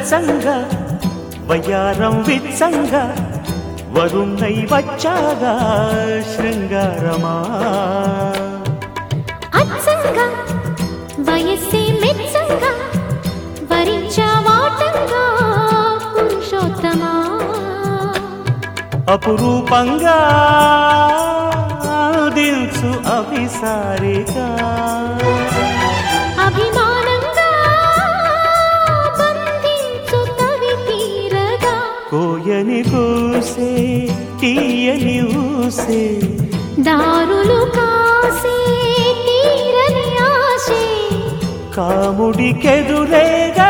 వెచ్చంగా వయ్యారం విచ్చంగా వరుణై వచ్చాగా శృంగారమా అచ్చంగా వయస్సే మెచ్చంగా వరించవాటంగా పురుషోత్తమా అపురూపంగా దిల్సు అభిసారిగా అభిమానంగా బంధించు తవి తీరగా కోయని కూసే తీయని ఊసే దారులు కాసే తీరని ఆశే కాముడికెదురేగా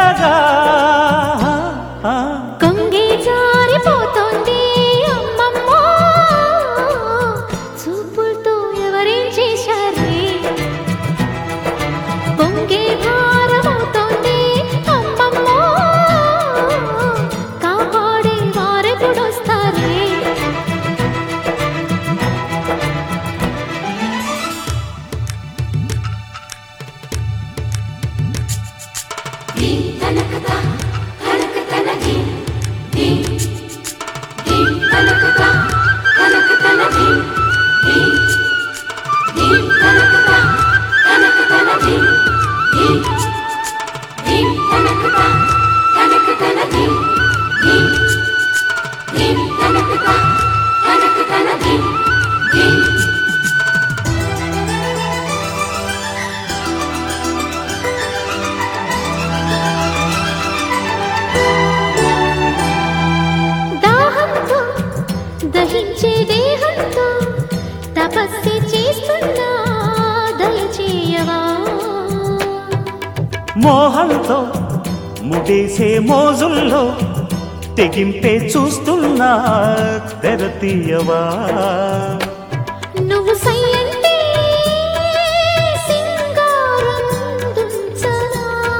కొంగే జారిపోతోంది అమ్మమ్మో చూపులతో ఎవరేం చేశారే పొంగే భారమవుతోంది అమ్మమ్మో కాపాడే వారెప్పుడొస్తారే దాహంతో దహించే దేహంతో తపస్సు చేస్తున్నా దయచేయవా మోహంతో ముడేసే మోజుల్లో తెగింపే చూస్తున్నా తెరతీయవా నువ్వు సయ్యంటే సింగారం దుంచనా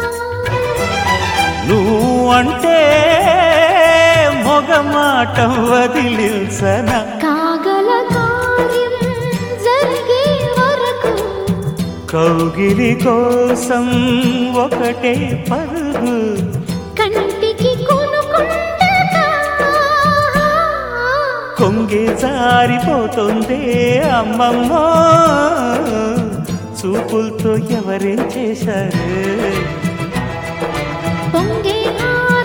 నువ్వు అంటే మొగమాటం వదిలిల్సన కాగల కార్యం జరిగే వరకు కౌగిలి కోసం ఒకటే పరుగు కంటికి కొనుకుండగా కొంగి జారిపోతుంది అమ్మమ్మ చూపులతో ఎవరేం చేశారు పొంగే ఆ